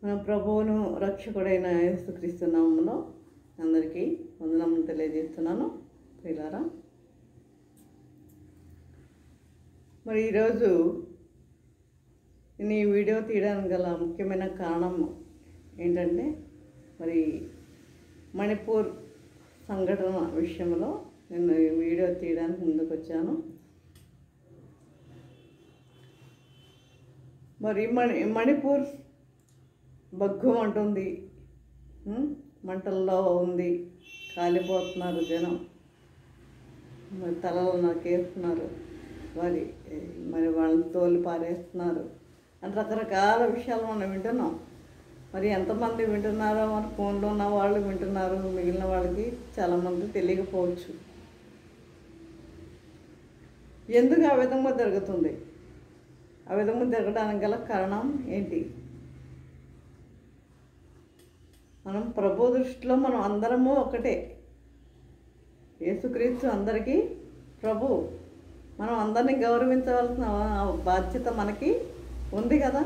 మన ప్రభువును రక్షకుడైన యేసుక్రీస్తు నామంలో అందరికీ వందనములు తెలియజేస్తున్నాను ప్రియులారా మరి ఈరోజు నేను ఈ వీడియో తీయడానికి గల ముఖ్యమైన కారణం ఏంటంటే మరి మణిపూర్ సంఘటన విషయంలో నేను ఈ వీడియో తీయడానికి ముందుకు వచ్చాను మరి మణి మణిపూర్ బగ్గు అంటుంది ఉం? మంటల్లో ఉంది కాలిపోతున్నారు జనం మరి తలలో నరికేస్తున్నారు మరి ఏ, మరి వాళ్ళని తోలు పారేస్తున్నారు అని రకరకాల విషయాలు మనం వింటున్నాం మరి ఎంతమంది వింటున్నారో మన ఫోన్లో ఉన్న వాళ్ళు వింటున్నారు మిగిలిన వాళ్ళకి చాలామంది తెలియకపోవచ్చు ఎందుకు ఆ విధంగా జరుగుతుంది ఆ విధంగా జరగడానికి గల కారణం ఏంటి మనం ప్రభు దృష్టిలో మనం అందరము ఒకటే యేసుక్రీస్తు అందరికీ ప్రభు మనం అందరినీ గౌరవించవలసిన బాధ్యత మనకి ఉంది కదా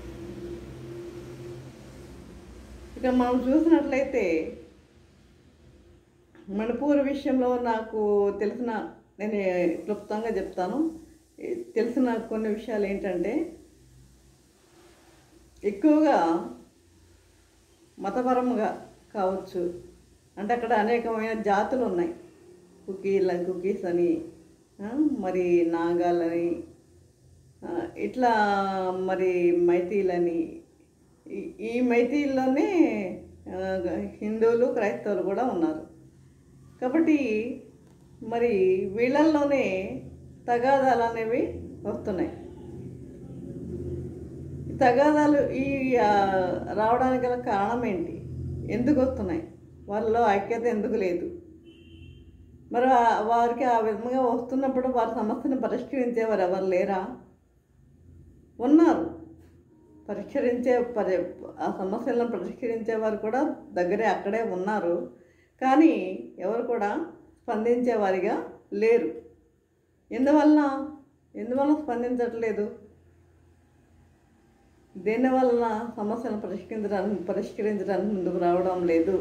ఇక మనం చూసినట్లయితే మణిపూర్ విషయంలో నాకు తెలిసిన నేను క్లుప్తంగా చెప్తాను ఈ తెలిసిన కొన్ని విషయాలు ఏంటంటే ఎక్కువగా మతపరముగా కావచ్చు అంటే అక్కడ అనేకమైన జాతులు ఉన్నాయి కుకీల కుకీస్ అని ఆ, మరి నాగాలని ఆ, ఇట్లా మరి మైతీలని ఈ- ఈ మైతీల్లోనే ఆ, హిందువులు క్రైస్తవులు కూడా ఉన్నారు కాబట్టి మరి వీళ్ళల్లోనే తగాదాలు అనేవి వస్తున్నాయి ఈ తగాదాలు ఈ ఆ, రావడానికి గల కారణం ఏంటి ఎందుకు వస్తున్నాయి వాళ్ళలో ఐక్యత ఎందుకు లేదు మరి ఆ- వారికి ఆ విధంగా వస్తున్నప్పుడు వారి సమస్యను పరిష్కరించేవారు ఎవరు లేరా ఉన్నారు పరిష్కరించే పరి ఆ సమస్యలను పరిష్కరించేవారు కూడా దగ్గరే అక్కడే ఉన్నారు కానీ ఎవరు కూడా స్పందించేవారిగా లేరు ఎందువలన ఎందువలన స్పందించట్లేదు దేనివలన సమస్యను పరిష్కరించడానికి పరిష్కరించడానికి ముందుకు రావడం లేదు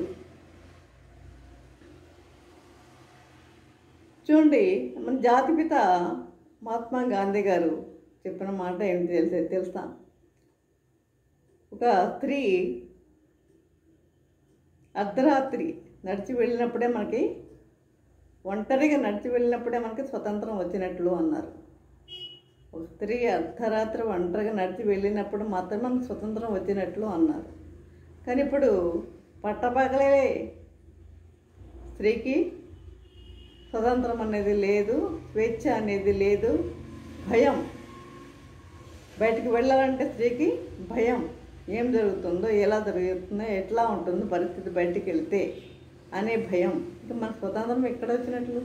చూడండి మన జాతిపిత మహాత్మా గాంధీ గారు చెప్పిన మాట ఏంటి తెలిసే తెలుసా ఒక స్త్రీ అర్ధరాత్రి నడిచి వెళ్ళినప్పుడే మనకి ఒంటరిగా నడిచి వెళ్ళినప్పుడే మనకి స్వతంత్రం వచ్చినట్లు అన్నారు ఒక స్త్రీ అర్ధరాత్రి ఒంటరిగా నడిచి వెళ్ళినప్పుడు మాత్రమే మనకు స్వతంత్రం వచ్చినట్లు అన్నారు కానీ ఇప్పుడు పట్టపగలే స్త్రీకి స్వతంత్రం అనేది లేదు స్వేచ్ఛ అనేది లేదు భయం బయటికి వెళ్ళాలంటే స్త్రీకి భయం ఏం జరుగుతుందో ఎలా జరుగుతుందో ఎట్లా ఉంటుందో పరిస్థితి బయటికి వెళ్తే అనే భయం ఇక మన స్వతంత్రం ఎక్కడ వచ్చినట్లు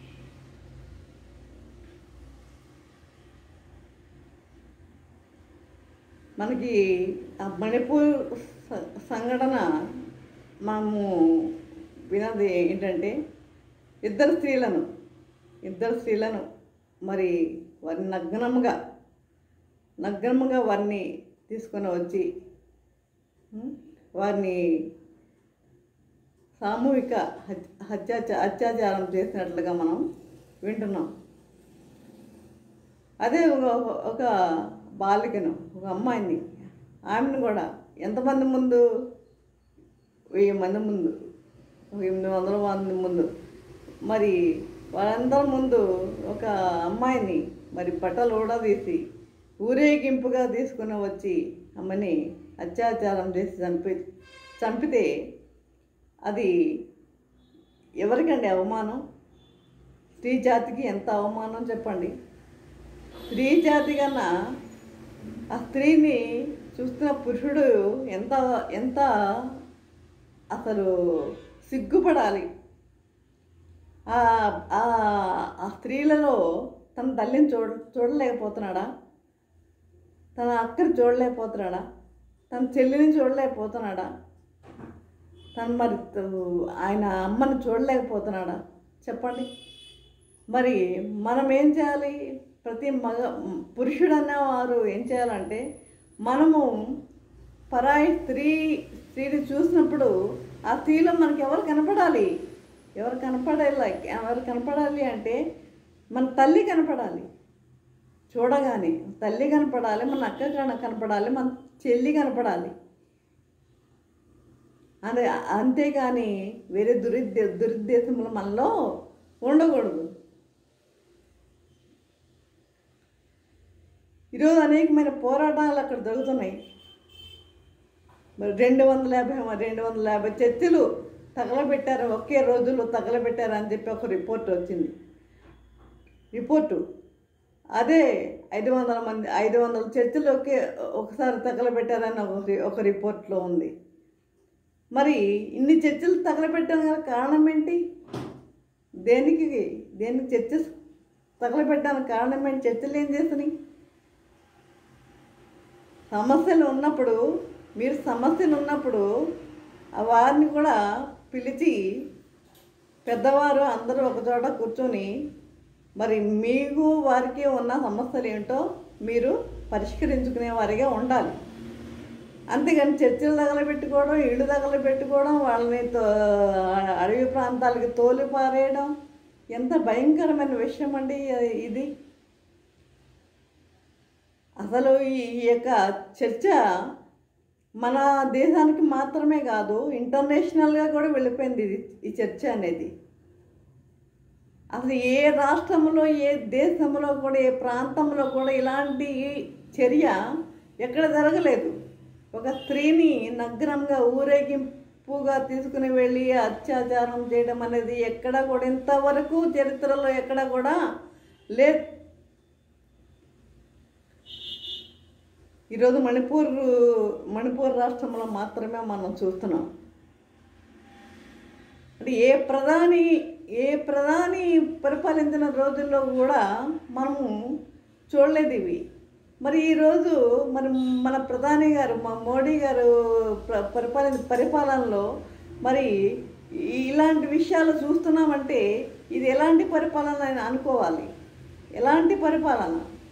మనకి ఆ మణిపూర్ స- సంఘటన మనము వినది ఏంటంటే ఇద్దరు స్త్రీలను ఇద్దరు స్త్రీలను మరి వారి నగ్నముగా నగ్నముగా వారిని తీసుకొని వచ్చి ఉం, వారిని సామూహిక హత్య హత్యాచ- అత్యాచారం చేసినట్లుగా మనం వింటున్నాం అదే ఒక ఒక బాలికను ఒక అమ్మాయిని ఆమెను కూడా ఎంతమంది ముందు వెయ్యి మంది ముందు ఒక ఎనిమిది వందల మంది ముందు మరి వాళ్ళందరి ముందు ఒక అమ్మాయిని మరి బట్టలు ఊడదీసి ఊరేగింపుగా తీసుకుని వచ్చి అమ్మని అత్యాచారం చేసి చంపి చంపితే అది ఎవరికండి అవమానం స్త్రీ జాతికి ఎంత అవమానం చెప్పండి స్త్రీ జాతి కన్నా ఆ స్త్రీని చూస్తున్న పురుషుడు ఎంత ఎంత అసలు సిగ్గుపడాలి ఆ ఆ- ఆ స్త్రీలలో తన తల్లిని చూడ చూడలేకపోతున్నాడా తన అక్కని చూడలేకపోతున్నాడా తన చెల్లిని చూడలేకపోతున్నాడా తను మరి త- ఆయన అమ్మని చూడలేకపోతున్నాడా చెప్పండి మరి మనం ఏం చేయాలి ప్రతి మగ పురుషుడు అన్నవారు ఏం చేయాలంటే మనము పరాయి స్త్రీ స్త్రీని చూసినప్పుడు ఆ స్త్రీలో మనకి ఎవరు కనపడాలి ఎవరు కనపడాలి ఎవరు కనపడాలి అంటే మన తల్లి కనపడాలి చూడగానే తల్లి కనపడాలి మన అక్క కన- కనపడాలి మన చెల్లి కనపడాలి అదే అంతేగాని వేరే దురుద్దే దురుద్దేశములు మనలో ఉండకూడదు ఈరోజు అనేకమైన పోరాటాలు అక్కడ జరుగుతున్నాయి మరి రెండు వందల యాభై రెండు వందల యాభై చర్చలు తగలబెట్టారు ఒకే రోజులో తగలబెట్టారు అని చెప్పి ఒక రిపోర్ట్ వచ్చింది రిపోర్టు అదే ఐదు వందల మంది ఐదు వందల చర్చలు ఒకే ఒకసారి తగలబెట్టారని ఒక రి- ఒక రిపోర్ట్లో ఉంది మరి ఇన్ని చర్చలు తగలబెట్టడానికి గల కారణం ఏంటి దేనికి దేనికి చర్చ తగలబెట్టడానికి కారణం ఏంటి చర్చలు ఏం చేస్తున్నాయి సమస్యలు ఉన్నప్పుడు మీరు సమస్యలు ఉన్నప్పుడు ఆ వారిని కూడా పిలిచి పెద్దవారు అందరూ ఒకచోట కూర్చొని మరి మీకు వారికి ఉన్న సమస్యలు ఏంటో మీరు పరిష్కరించుకునే వారిగా ఉండాలి అంతేగాని చర్చలు తగలబెట్టుకోవడం ఇళ్ళు తగలబెట్టుకోవడం వాళ్ళని తో అడవి ప్రాంతాలకి తోలి పారేయడం ఎంత భయంకరమైన విషయం అండి ఇది అసలు ఈ ఈ యొక్క చర్చ మన దేశానికి మాత్రమే కాదు ఇంటర్నేషనల్గా కూడా వెళ్ళిపోయింది ఇది ఈ చర్చ అనేది అసలు ఏ రాష్ట్రంలో ఏ దేశంలో కూడా ఏ ప్రాంతంలో కూడా ఇలాంటి చర్య ఎక్కడ జరగలేదు ఒక స్త్రీని నగ్నంగా ఊరేగింపుగా తీసుకుని వెళ్ళి అత్యాచారం చేయడం అనేది ఎక్కడ కూడా ఇంతవరకు చరిత్రలో ఎక్కడ కూడా లేదు ఈరోజు మణిపూర్ మణిపూర్ రాష్ట్రంలో మాత్రమే మనం చూస్తున్నాం అంటే ఏ ప్రధాని ఏ ప్రధాని పరిపాలించిన రోజుల్లో కూడా మనము చూడలేదు ఇవి మరి ఈరోజు మరి మన ప్రధాని గారు మా మోడీ గారు ప్ర పరిపాలన పరిపాలనలో మరి ఈ- ఇలాంటి విషయాలు చూస్తున్నామంటే ఇది ఎలాంటి పరిపాలన అని అనుకోవాలి ఎలాంటి పరిపాలన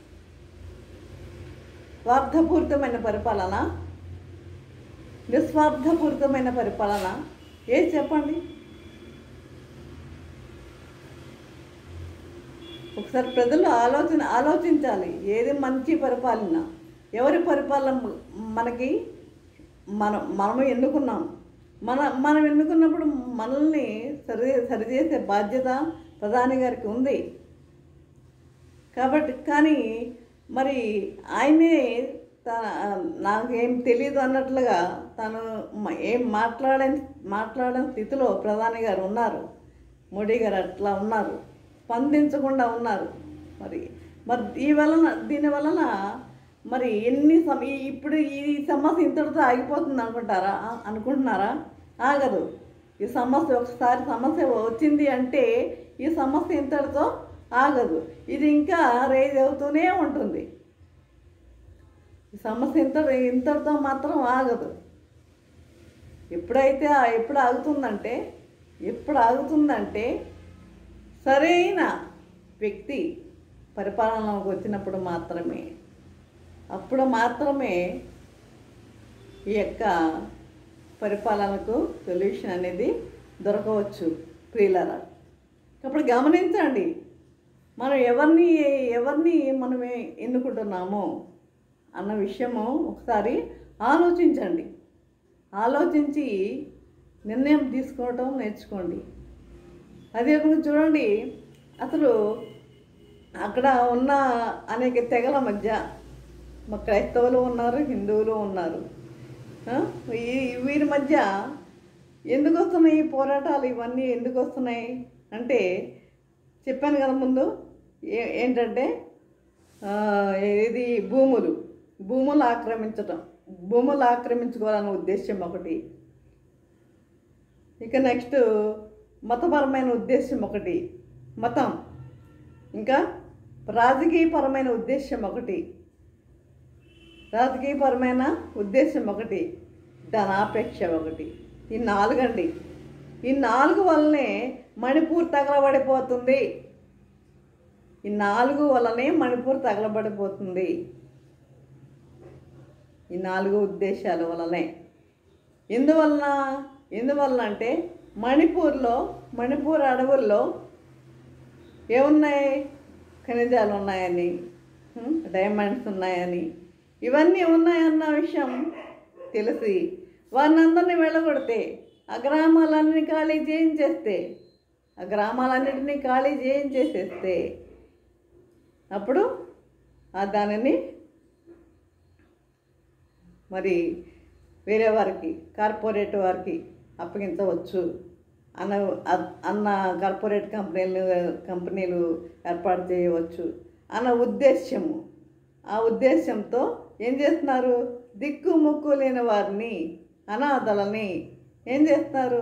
స్వార్థపూరితమైన పరిపాలన నిస్వార్థపూరితమైన పరిపాలన ఏది చెప్పండి ఒకసారి ప్రజలు ఆలోచన ఆలోచించాలి ఏది మంచి పరిపాలన ఎవరి పరిపాలన మనకి మనం మనము ఎన్నుకున్నాం మన మనం ఎన్నుకున్నప్పుడు మనల్ని సరి సరిచేసే బాధ్యత ప్రధాని గారికి ఉంది కాబట్టి కానీ మరి ఆయనే తన నాకేం తెలియదు అన్నట్లుగా తను మ- ఏం మాట్లాడని మాట్లాడని స్థితిలో ప్రధాని గారు ఉన్నారు మోడీ గారు అట్లా ఉన్నారు స్పందించకుండా ఉన్నారు మరి మరి ఈ వలన దీని వలన మరి ఎన్ని సమ ఈ- ఇప్పుడు ఈ సమస్య ఇంతటితో ఆగిపోతుంది అనుకుంటారా ఆ- అనుకుంటున్నారా ఆగదు ఈ సమస్య ఒకసారి సమస్య వచ్చింది అంటే ఈ సమస్య ఇంతటితో ఆగదు ఇది ఇంకా రేజ్ అవుతూనే ఉంటుంది ఈ సమస్య ఇంత ఇంతటితో మాత్రం ఆగదు ఎప్పుడైతే ఆ- ఎప్పుడు ఆగుతుందంటే ఎప్పుడు ఆగుతుందంటే సరైన వ్యక్తి పరిపాలనలోకి వచ్చినప్పుడు మాత్రమే అప్పుడు మాత్రమే ఈ యొక్క పరిపాలనకు సొల్యూషన్ అనేది దొరకవచ్చు ప్రియులరా కాబట్టి గమనించండి మనం ఎవరిని ఎవరిని మనం ఎన్నుకుంటున్నామో అన్న విషయము ఒకసారి ఆలోచించండి ఆలోచించి నిర్ణయం తీసుకోవటం నేర్చుకోండి అదే విధంగా చూడండి అసలు అక్కడ ఉన్న అనేక తెగల మధ్య మా క్రైస్తవులు ఉన్నారు హిందువులు ఉన్నారు ఆ? ఈ వీరి మధ్య ఎందుకు వస్తున్నాయి ఈ పోరాటాలు ఇవన్నీ ఎందుకు వస్తున్నాయి అంటే చెప్పాను కదా ముందు ఏ ఏంటంటే ఆ, ఇది భూములు భూములు ఆక్రమించటం భూములు ఆక్రమించుకోవాలనే ఉద్దేశం ఒకటి ఇక నెక్స్ట్ మతపరమైన ఉద్దేశం ఒకటి మతం ఇంకా రాజకీయపరమైన ఉద్దేశం ఒకటి రాజకీయపరమైన ఉద్దేశం ఒకటి ధనాపేక్ష ఒకటి ఈ నాలుగండి ఈ నాలుగు వల్లనే మణిపూర్ తగలబడిపోతుంది ఈ నాలుగు వల్లనే మణిపూర్ తగలబడిపోతుంది ఈ నాలుగు ఉద్దేశాల వలనే ఎందువలన ఎందువలన అంటే మణిపూర్లో మణిపూర్ అడవుల్లో ఏమున్నాయి ఖనిజాలు ఉన్నాయని ఉమ్, డైమండ్స్ ఉన్నాయని ఇవన్నీ ఉన్నాయన్న విషయం తెలిసి వారిని అందరినీ వెళ్ళగొడితే ఆ గ్రామాలన్నీ ఖాళీ చేయించేస్తే ఆ గ్రామాలన్నింటినీ ఖాళీ చేయించేసేస్తే అప్పుడు ఆ దానిని మరి వేరే వారికి కార్పొరేట్ వారికి అప్పగించవచ్చు అన్న అ- అన్న కార్పొరేట్ కంపెనీలు కంపెనీలు ఏర్పాటు చేయవచ్చు అన్న ఉద్దేశ్యము ఆ ఉద్దేశంతో ఏం చేస్తున్నారు దిక్కు ముక్కు లేని వారిని అనాథలని ఏం చేస్తున్నారు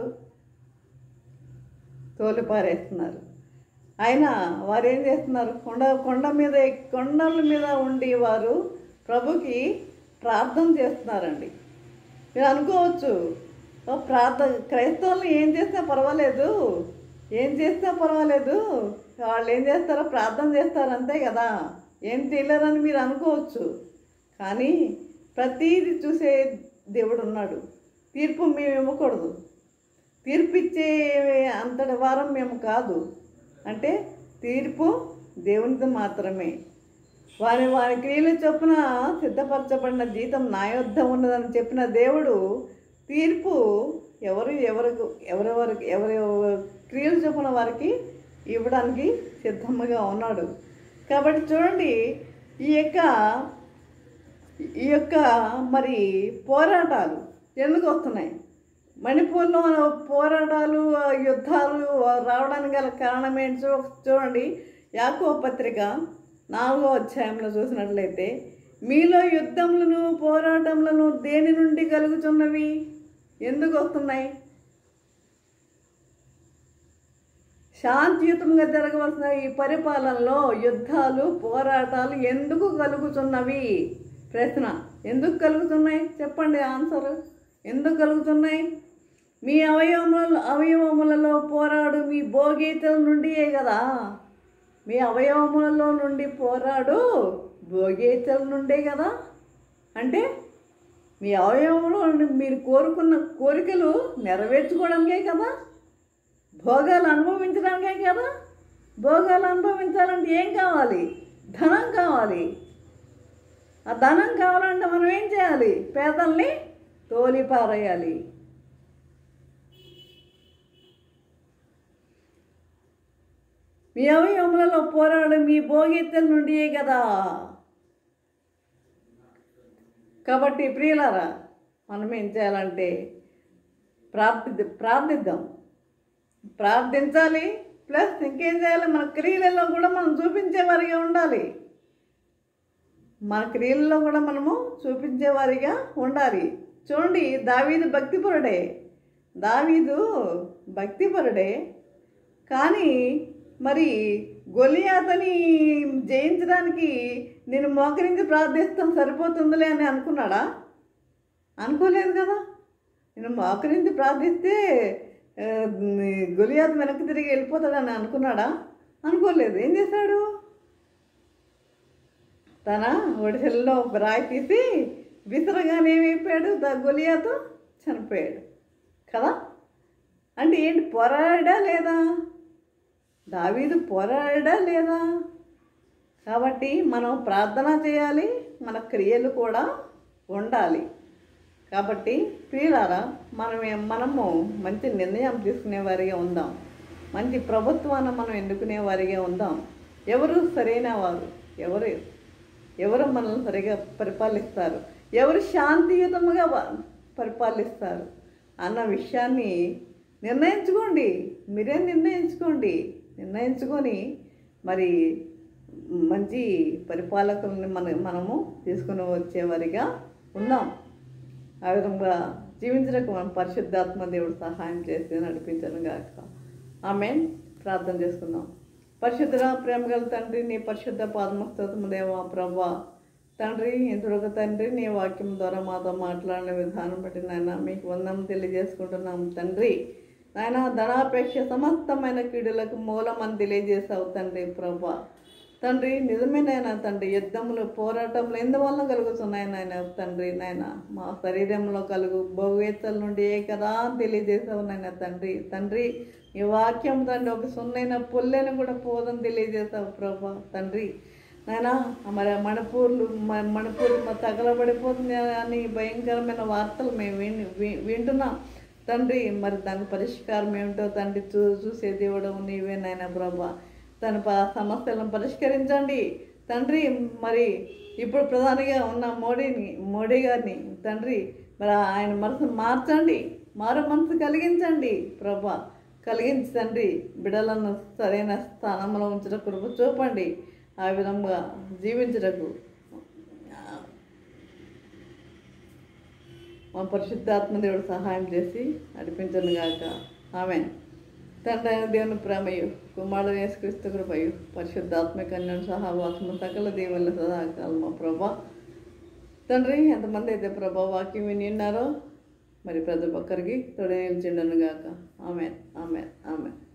తోలిపారేస్తున్నారు అయినా వారు ఏం చేస్తున్నారు కొండ కొండ మీద ఎక్- కొండల మీద ఉండి వారు ప్రభుకి ప్రార్థన చేస్తున్నారండి మీరు అనుకోవచ్చు "ఓ, ప్రార్థన క్రైస్తవులు ఏం చేసినా పర్వాలేదు ఏం చేసినా పర్వాలేదు వాళ్ళు ఏం చేస్తారో ప్రార్థన చేస్తారు అంతే కదా ఏం చేయలేరని మీరు అనుకోవచ్చు కానీ ప్రతీది చూసే దేవుడు ఉన్నాడు తీర్పు మేము ఇవ్వకూడదు తీర్పిచ్చే అంతటి వారం మేము కాదు అంటే తీర్పు దేవునిది మాత్రమే వారి వారి క్రియలు చొప్పున సిద్ధపరచబడిన జీతం నా యొద్ద ఉన్నదని చెప్పిన దేవుడు తీర్పు ఎవరు ఎవరికి ఎవరెవరికి ఎవరి క్రియలు చొప్పున వారికి ఇవ్వడానికి సిద్ధంగా ఉన్నాడు కాబట్టి చూడండి ఈ యొక్క ఈ యొక్క మరి పోరాటాలు ఎందుకు వస్తున్నాయి మణిపూర్లో పోరాటాలు ఆ యుద్ధాలు రావడానికి గల కారణం ఏంటి చూ- చూడండి యాకో పత్రిక నాలుగో అధ్యాయంలో చూసినట్లయితే మీలో యుద్ధములను పోరాటములను దేని నుండి కలుగుతున్నవి ఎందుకు వస్తున్నాయి శాంతియుతంగా జరగవలసిన ఈ పరిపాలనలో యుద్ధాలు పోరాటాలు ఎందుకు కలుగుతున్నవి ప్రశ్న ఎందుకు కలుగుతున్నాయి చెప్పండి ఆన్సర్ ఎందుకు కలుగుతున్నాయి మీ అవయవముల అవయవములలో పోరాడు మీ భోగీతల నుండియే కదా మీ అవయవములలో నుండి పోరాడు భోగీతల నుండే కదా అంటే మీ అవయవంలో నుండి మీరు కోరుకున్న కోరికలు నెరవేర్చుకోవడానికే కదా భోగాలు అనుభవించడానికే కదా భోగాలు అనుభవించాలంటే ఏం కావాలి ధనం కావాలి ఆ ధనం కావాలంటే మనం ఏం చేయాలి పేదల్ని తోలిపారేయాలి మీ అవయవములలో పోరాడు మీ భోగితల నుండియే కదా కాబట్టి ప్రియులారా మనం ఏం చేయాలంటే ప్రార్థి ప్రార్థిద్దాం ప్రార్థించాలి ప్లస్ ఇంకేం చేయాలి మన క్రియలలో కూడా మనం చూపించేవారిగా ఉండాలి మన క్రియలలో కూడా మనము చూపించేవారిగా ఉండాలి చూడండి దావీదు భక్తిపరుడే దావీదు భక్తిపరుడే కానీ మరి గొలియాతని జయించడానికి నేను మోకరించి ప్రార్థిస్తాం సరిపోతుందిలే అని అనుకున్నాడా అనుకోలేదు కదా నేను మోకరించి ప్రార్థిస్తే ఆ, గొలియాత్ వెనక్కి తిరిగి వెళ్ళిపోతాడని అనుకున్నాడా అనుకోలేదు ఏం చేశాడు తన ఒడిసెల్లో రాయి తీసి విసరగానే ఏమైపోయాడు ద గొలియాతో చనిపోయాడు కదా అంటే ఏంటి పోరాడా లేదా దావీదు పోరాడా లేదా కాబట్టి మనం ప్రార్థన చేయాలి మన క్రియలు కూడా ఉండాలి కాబట్టి ప్రియులారా మనం మనము మంచి నిర్ణయం తీసుకునే వారిగా ఉందాం మంచి ప్రభుత్వాన్ని మనం ఎన్నుకునే వారిగా ఉందాం ఎవరు సరైన వారు ఎవరు ఎవరు మనల్ని సరిగా పరిపాలిస్తారు ఎవరు శాంతియుతముగా వా- పరిపాలిస్తారు అన్న విషయాన్ని నిర్ణయించుకోండి మీరే నిర్ణయించుకోండి నిర్ణయించుకొని మరి మంచి పరిపాలకుల్ని మన మనము తీసుకుని వచ్చేవారిగా ఉందాం ఆ విధంగా జీవించడానికి మనం పరిశుద్ధాత్మ దేవుడు సహాయం చేసి నడిపించను గాక ఆమె ప్రార్థన చేసుకుందాం పరిశుద్ధ ప్రేమ గల తండ్రి నీ పరిశుద్ధ పాదమస్తము దేవా ప్రభా తండ్రి ఇంతొక తండ్రి నీ వాక్యం ద్వారా మాతో మాట్లాడిన విధానం బట్టి నాయన మీకు వందనం తెలియజేసుకుంటున్నాం తండ్రి నాయన ధనాపేక్ష సమస్తమైన కీడులకు మూలమని తెలియజేసావు తండ్రి ప్రభా తండ్రి నిజమేనాయన తండ్రి యుద్ధములు పోరాటములు ఎందువల్ల కలుగుతున్నాయి నాయన తండ్రి నాయన మా శరీరంలో కలుగు భోగేత్తల నుండి ఏకరా అని తెలియజేసావు నాయన తండ్రి తండ్రి ఈ వాక్యం తండ్రి ఒక సున్నైన పుల్లెను కూడా పోదని తెలియజేసావు ప్రభా తండ్రి నాయన మరి మణిపూర్లు మ- మణిపూర్ మ- తగలబడిపోతుంది అని భయంకరమైన వార్తలు మేము విన్ వి- వింటున్నాం తండ్రి మరి దాని పరిష్కారం ఏమిటో తండ్రి చూ చూసే దేవుడు నీవే నాయన ప్రభా తన ప సమస్యలను పరిష్కరించండి తండ్రి మరి ఇప్పుడు ప్రధానిగా ఉన్న మోడీని మోడీ గారిని తండ్రి మరి ఆయన మనసును మార్చండి మారు మనసు కలిగించండి ప్రభా కలిగించి తండ్రి బిడలను సరైన స్థానంలో ఉంచడం కృప చూపండి ఆ విధంగా జీవించటకు మా పరిశుద్ధాత్మ దేవుడు సహాయం చేసి నడిపించను గాక ఆమె తండ్రి అయిన దేవుని ప్రేమయు కుమారుడు యేసుక్రీస్తు కృపయు పరిశుద్ధాత్మ కన్యను సహవాసము సకల దేవుళ్ళ సదాకాలం మా ప్రభా తండ్రి ఎంతమంది అయితే ప్రభా వాక్యం విని ఉన్నారో మరి ప్రతి ఒక్కరికి తొడేల్చిండను గాక ఆమె ఆమె ఆమె